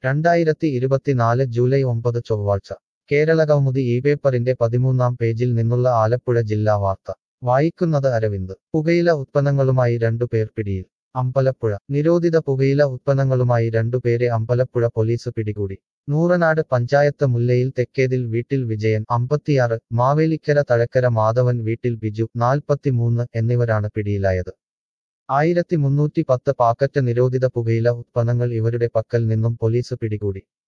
രണ്ടായിരത്തി ഇരുപത്തിനാല് ജൂലൈ ഒമ്പത് ചൊവ്വാഴ്ച കേരളകൗമുദി ഈ പേപ്പറിന്റെ പതിമൂന്നാം പേജിൽ നിന്നുള്ള ആലപ്പുഴ ജില്ലാ വാർത്ത വായിക്കുന്നത് അരവിന്ദ് പുകയില ഉത്പന്നങ്ങളുമായി രണ്ടുപേർ പിടിയിൽ അമ്പലപ്പുഴ നിരോധിത പുകയില ഉത്പന്നങ്ങളുമായി രണ്ടുപേരെ അമ്പലപ്പുഴ പോലീസ് പിടികൂടി നൂറനാട് പഞ്ചായത്ത് മുല്ലയിൽ തെക്കേതിൽ വീട്ടിൽ വിജയൻ അമ്പത്തിയാറ് മാവേലിക്കര തഴക്കര മാധവൻ വീട്ടിൽ ബിജു നാൽപ്പത്തിമൂന്ന് എന്നിവരാണ് പിടിയിലായത് ആയിരത്തി മുന്നൂറ്റി പത്ത് പാക്കറ്റ് നിരോധിത പുകയില ഉത്പന്നങ്ങൾ ഇവരുടെ പക്കൽ നിന്നും പോലീസ് പിടികൂടി